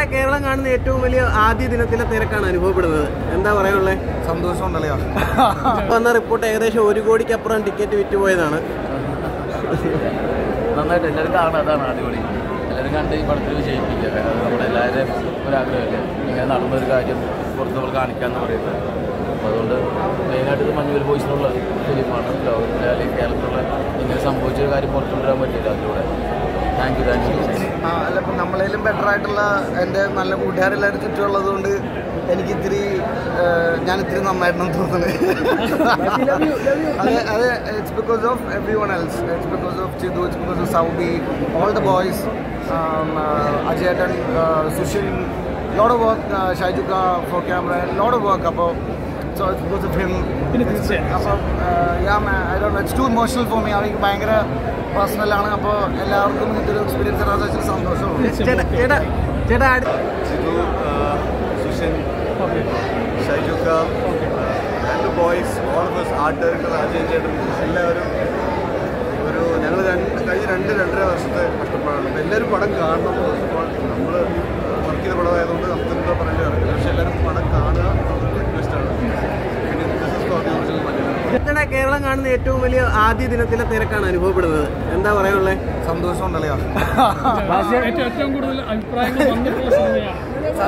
കേരളം കാണുന്ന ഏറ്റവും വലിയ ആദ്യ ദിനത്തിലെ തിരക്കാണ് അനുഭവപ്പെടുന്നത് എന്താ പറയാനുള്ളത് സന്തോഷം ഉണ്ടല്ലോ വന്ന റിപ്പോർട്ട് ഏകദേശം ഒരു കോടിക്കപ്പുറം ടിക്കറ്റ് വിറ്റുപോയതാണ് നന്നായിട്ട് എല്ലാവരും കാണാം അതാണ് അടിപൊളി എല്ലാവരും കണ്ട് ഈ പടത്തിൽ വിജയിപ്പിക്കുക അത് നമ്മുടെ എല്ലാവരുടെയും ഒരാഗ്രഹമല്ലേ ഇങ്ങനെ നടന്നൊരു കാര്യം പുറത്ത് നമ്മൾ കാണിക്കാന്ന് പറയുന്നത് അപ്പോൾ അതുകൊണ്ട് മെയിനായിട്ട് ഇത് മഞ്ഞുവൽ ബോയ്സിനുള്ള ഫിലിമാണ് ലോകത്തിലെ അല്ലെങ്കിൽ കേരളത്തിലുള്ള ഇങ്ങനെ സംഭവിച്ചൊരു കാര്യം പുറത്തു കൊണ്ടുവരാൻ പറ്റില്ല അതിലൂടെ താങ്ക് യു താങ്ക് യു ആ അല്ല ഇപ്പം നമ്മളേലും ബെറ്റർ ആയിട്ടുള്ള എൻ്റെ നല്ല കൂട്ടുകാരെല്ലാവരും ചുറ്റുമുള്ളത് കൊണ്ട് എനിക്ക് ഇത്തിരി ഏഹ്, ഞാൻ ഇത്തിരി നന്നായിട്ടാണ് തോന്നുന്നത് അതെ അതെ it's because of everyone else it's because of Chithu it's because of Soubi all the boys അജയേട്ടൻ സുഷിൻ ലോഡ് ഓഫ് വർക്ക് ഷൈജുക്ക for camera load of work അപ്പോൾ so it's because of him അപ്പോൾ yeah I don't it's too emotional for me അവർക്ക് ഭയങ്കര പേഴ്സണലാണ് അപ്പോൾ എല്ലാവർക്കും ഇതൊരു experience ആണ് വെച്ചാൽ സന്തോഷമുള്ളൂ ചേട്ടാ ചേട്ടാ ചേട്ടാ അടുത്ത സിധു സുഷൻ ഷൈജുക്ക രണ്ട് boys all of us art director Ajay ചേട്ടൻ എല്ലാവരും ഒരു ഞങ്ങൾ രണ്ട് കഴിഞ്ഞ രണ്ട് രണ്ടര വർഷത്തെ കഷ്ടപ്പാടാണ് അപ്പോൾ എല്ലാവരും പടം കാണണം നമ്മൾ വർക്ക് ചെയ്ത പടമായതുകൊണ്ട് നമുക്ക് എന്തോ പറയേണ്ടി അറിയില്ല പക്ഷേ എല്ലാവരും പടം കാണുക എന്നുള്ളൊരു റിക്വസ്റ്റാണ് പിന്നെ this is for the original Malayalam ചേട്ടാ കേരളം കാണുന്ന ഏറ്റവും വലിയ ആദ്യ ദിനത്തിലെ തിരക്കാണ് അനുഭവപ്പെടുന്നത് എന്താ പറയാനുള്ളത് സന്തോഷം ഉണ്ടല്ലോ ഏറ്റവും ഏറ്റവും കൂടുതൽ അഭിപ്രായങ്ങൾ വന്നിട്ടുള്ള സിനിമയാണ്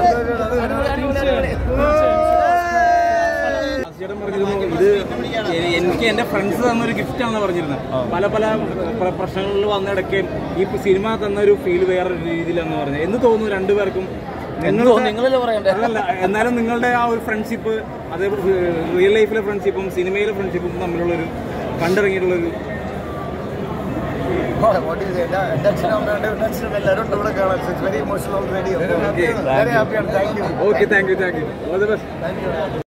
ചേട്ടൻ പറഞ്ഞിരുന്നു ഇത് എ- എനിക്ക് എന്റെ ഫ്രണ്ട്സ് തന്നൊരു ഗിഫ്റ്റ് ആണെന്ന് പറഞ്ഞിരുന്നത് പല പല പ്ര- പ്രശ്നങ്ങളിൽ വന്നിടയ്ക്ക് ഈ സിനിമ തന്നൊരു ഫീൽ വേറൊരു രീതിയിലെന്ന് പറഞ്ഞു എന്ന് തോന്നുന്നു രണ്ടുപേർക്കും എന്തോ നിങ്ങളല്ലേ പറയണ്ടേ അതല്ല എന്നാലും നിങ്ങളുടെ ആ ഒരു ഫ്രണ്ട്ഷിപ്പ് അത് റിയൽ ലൈഫിലെ ഫ്രണ്ട്ഷിപ്പും സിനിമയിലെ ഫ്രണ്ട്ഷിപ്പും തമ്മിലുള്ളൊരു കണ്ടിറങ്ങിയിട്ടുള്ളൊരു എൻ്റെ അച്ഛനും അമ്മയുടെ അച്ഛനും എല്ലാവരും ഉണ്ട് ഇവിടെ കാണാൻ it's very emotional already very ഹാപ്പിയാണ് thank you okay thank you thank you all the best